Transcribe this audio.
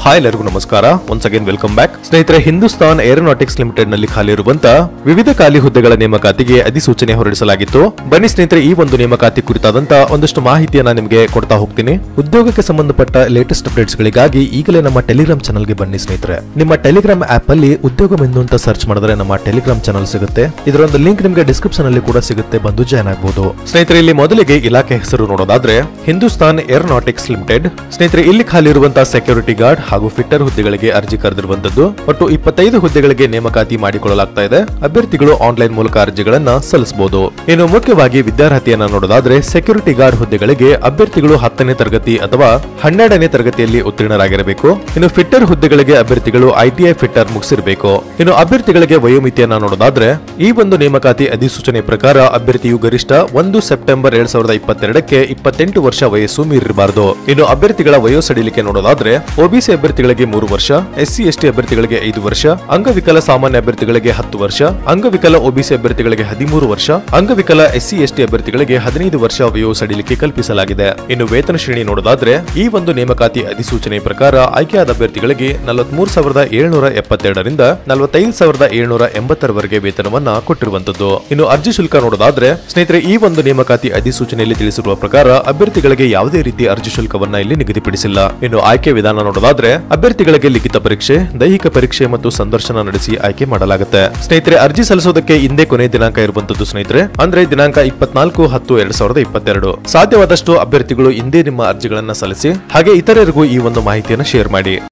hi ಎಲ್ಲರಿಗೂ ನಮಸ್ಕಾರ once again welcome back ಸ್ನೇಹಿತರೆ ಹಿಂದೂಸ್ತಾನ್ ಏರೋನಾಟಿಕ್ಸ್ ಲಿಮಿಟೆಡ್ ನಲ್ಲಿ ಖಾಲಿ ಇರುವಂತ ವಿವಿಧ ಖಾಲಿ ಹುದ್ದೆಗಳ ನೇಮಕಾತಿಗೆ ಅಧಿಸೂಚನೆ ಹೊರಡಿಸಲಾಗಿತ್ತು ಬನ್ನಿ ಸ್ನೇಹಿತರೆ ಈ ಒಂದು ನೇಮಕಾತಿ ಕುರಿತಾದಂತ ಒಂದಷ್ಟು ಮಾಹಿತಿಯನ್ನ ನಿಮಗೆ ಕೊಡ್ತಾ ಹೋಗ್ತೀನಿ ಉದ್ಯೋಗಕ್ಕೆ ಸಂಬಂಧಪಟ್ಟ ಲೇಟೆಸ್ಟ್ ಅಪ್ಡೇಟ್ಸ್ ಗಳಿಗಾಗಿ ಈಗಲೇ ನಮ್ಮ ಟೆಲಿಗ್ರಾಮ್ ಚಾನಲ್ಗೆ ಬನ್ನಿ ಸ್ನೇಹಿತರೆ ನಿಮ್ಮ ಟೆಲಿಗ್ರಾಮ್ ಆಪ್ ಅಲ್ಲಿ ಉದ್ಯೋಗ ಮೆನು ಅಂತ ಸರ್ಚ್ ಮಾಡಿದ್ರೆ ನಮ್ಮ ಟೆಲಿಗ್ರಾಮ್ ಚಾನಲ್ ಸಿಗುತ್ತೆ ಇದರ ಒಂದು ಲಿಂಕ್ ನಿಮಗೆ ಡಿಸ್ಕ್ರಿಪ್ಷನ್ ಅಲ್ಲಿ ಕೂಡ ಸಿಗುತ್ತೆ ಬಂದು ಜಾಯ್ನ್ ಆಗಬಹುದು ಸ್ನೇಹಿತರೆ ಇಲ್ಲಿ ಮೊದಲಿಗೆ ಇಲಾಖೆ ಹೆಸರು ನೋಡೋದಾದ್ರೆ ಹಿಂದೂಸ್ತಾನ್ ಏರೋನಾಟಿಕ್ಸ್ ಲಿಮಿಟೆಡ್ ಸ್ನೇಹಿತರೆ ಇಲ್ಲಿ ಖಾಲಿ ಇರುವಂತಹ ಸೆಕ್ಯೂರಿಟಿ ಗಾರ್ಡ್ ಹಾಗೂ ಫಿಟ್ಟರ್ ಹುದ್ದೆಗಳಿಗೆ ಅರ್ಜಿ ಕರೆದಿರುವಂತದ್ದು ಒಟ್ಟು ಇಪ್ಪತ್ತೈದು ಹುದ್ದೆಗಳಿಗೆ ನೇಮಕಾತಿ ಮಾಡಿಕೊಳ್ಳಲಾಗ್ತಾ ಇದೆ ಅಭ್ಯರ್ಥಿಗಳು ಆನ್ಲೈನ್ ಮೂಲಕ ಅರ್ಜಿಗಳನ್ನ ಸಲ್ಲಿಸಬಹುದು ಇನ್ನು ಮುಖ್ಯವಾಗಿ ವಿದ್ಯಾರ್ಹತೆಯನ್ನ ನೋಡೋದಾದ್ರೆ ಸೆಕ್ಯೂರಿಟಿ ಗಾರ್ಡ್ ಹುದ್ದೆಗಳಿಗೆ ಅಭ್ಯರ್ಥಿಗಳು ಹತ್ತನೇ ತರಗತಿ ಅಥವಾ ಹನ್ನೆರಡನೇ ತರಗತಿಯಲ್ಲಿ ಉತ್ತೀರ್ಣರಾಗಿರಬೇಕು ಇನ್ನು ಫಿಟ್ಟರ್ ಹುದ್ದೆಗಳಿಗೆ ಅಭ್ಯರ್ಥಿಗಳು ಐಟಿಐ ಫಿಟ್ಟರ್ ಮುಗಿಸಿರಬೇಕು ಇನ್ನು ಅಭ್ಯರ್ಥಿಗಳಿಗೆ ವಯೋಮಿತಿಯನ್ನ ನೋಡೋದಾದ್ರೆ ಈ ಒಂದು ನೇಮಕಾತಿ ಅಧಿಸೂಚನೆ ಪ್ರಕಾರ ಅಭ್ಯರ್ಥಿಯು ಗರಿಷ್ಠ ಒಂದು ಸೆಪ್ಟೆಂಬರ್ ಎರಡ್ ಸಾವಿರದ ಇಪ್ಪತ್ತೆರಡಕ್ಕೆ ಇಪ್ಪತ್ತೆಂಟು ವರ್ಷ ವಯಸ್ಸು ಮೀರಿರಬಾರದು ಇನ್ನು ಅಭ್ಯರ್ಥಿಗಳ ವಯೋಸಡಿಲಿಕೆ ನೋಡೋದಾದ್ರೆ ಒಬಿಸಿ ಅಭ್ಯರ್ಥಿಗಳಿಗೆ ಮೂರು ವರ್ಷ ಎಸ್ಸಿ ಎಸ್ಟಿ ಅಭ್ಯರ್ಥಿಗಳಿಗೆ ಐದು ವರ್ಷ ಅಂಗವಿಕಲ ಸಾಮಾನ್ಯ ಅಭ್ಯರ್ಥಿಗಳಿಗೆ ಹತ್ತು ವರ್ಷ ಅಂಗವಿಕಲ ಒಬಿಸಿ ಅಭ್ಯರ್ಥಿಗಳಿಗೆ ಹದಿಮೂರು ವರ್ಷ ಅಂಗವಿಕಲ ಎಸ್ಸಿ ಎಸ್ಟಿ ಅಭ್ಯರ್ಥಿಗಳಿಗೆ ಹದಿನೈದು ವರ್ಷ ವಯೋಸಡಿಲಿಕೆ ಕಲ್ಪಿಸಲಾಗಿದೆ ಇನ್ನು ವೇತನ ಶ್ರೇಣಿ ನೋಡೋದಾದ್ರೆ ಈ ಒಂದು ನೇಮಕಾತಿ ಅಧಿಸೂಚನೆ ಪ್ರಕಾರ ಆಯ್ಕೆಯಾದ ಅಭ್ಯರ್ಥಿಗಳಿಗೆ ನಲವತ್ಮೂರು ಸಾವಿರದ ಏಳ್ನೂರ ಎಪ್ಪತ್ತೆರಡರಿಂದ ನಲವತ್ತೈದು ಸಾವಿರದ ಏಳ್ನೂರ ಎಂಬತ್ತರವರೆಗೆ ವೇತನವನ್ನ ಕೊಟ್ಟಿರುವಂತದ್ದು ಇನ್ನು ಅರ್ಜಿ ಶುಲ್ಕ ನೋಡೋದಾದ್ರೆ ಸ್ನೇಹಿತರೆ ಈ ಒಂದು ನೇಮಕಾತಿ ಅಧಿಸೂಚನೆಯಲ್ಲಿ ತಿಳಿಸಿರುವ ಪ್ರಕಾರ ಅಭ್ಯರ್ಥಿಗಳಿಗೆ ಯಾವುದೇ ರೀತಿಯ ಅರ್ಜಿ ಶುಲ್ಕವನ್ನ ಇಲ್ಲಿ ನಿಗದಿಪಡಿಸಿಲ್ಲ ಇನ್ನು ಆಯ್ಕೆ ವಿಧಾನ ನೋಡೋದಾದ್ರೆ ಅಭ್ಯರ್ಥಿಗಳಿಗೆ ಲಿಖಿತ ಪರೀಕ್ಷೆ ದೈಹಿಕ ಪರೀಕ್ಷೆ ಮತ್ತು ಸಂದರ್ಶನ ನಡೆಸಿ ಆಯ್ಕೆ ಮಾಡಲಾಗುತ್ತೆ ಸ್ನೇಹಿತರೆ ಅರ್ಜಿ ಸಲ್ಲಿಸೋದಕ್ಕೆ ಇಂದೇ ಕೊನೆ ದಿನಾಂಕ ಇರುವಂತದ್ದು ಸ್ನೇಹಿತರೆ ಅಂದ್ರೆ ದಿನಾಂಕ ಇಪ್ಪತ್ನಾಲ್ಕು ಹತ್ತು ಎರಡ್ ಸಾವಿರದ ಇಪ್ಪತ್ತೆರಡು ಸಾಧ್ಯವಾದಷ್ಟು ಅಭ್ಯರ್ಥಿಗಳು ಇಂದೇ ನಿಮ್ಮ ಅರ್ಜಿಗಳನ್ನ ಸಲ್ಲಿಸಿ ಹಾಗೆ ಇತರರಿಗೂ ಈ ಒಂದು ಮಾಹಿತಿಯನ್ನು ಶೇರ್ ಮಾಡಿ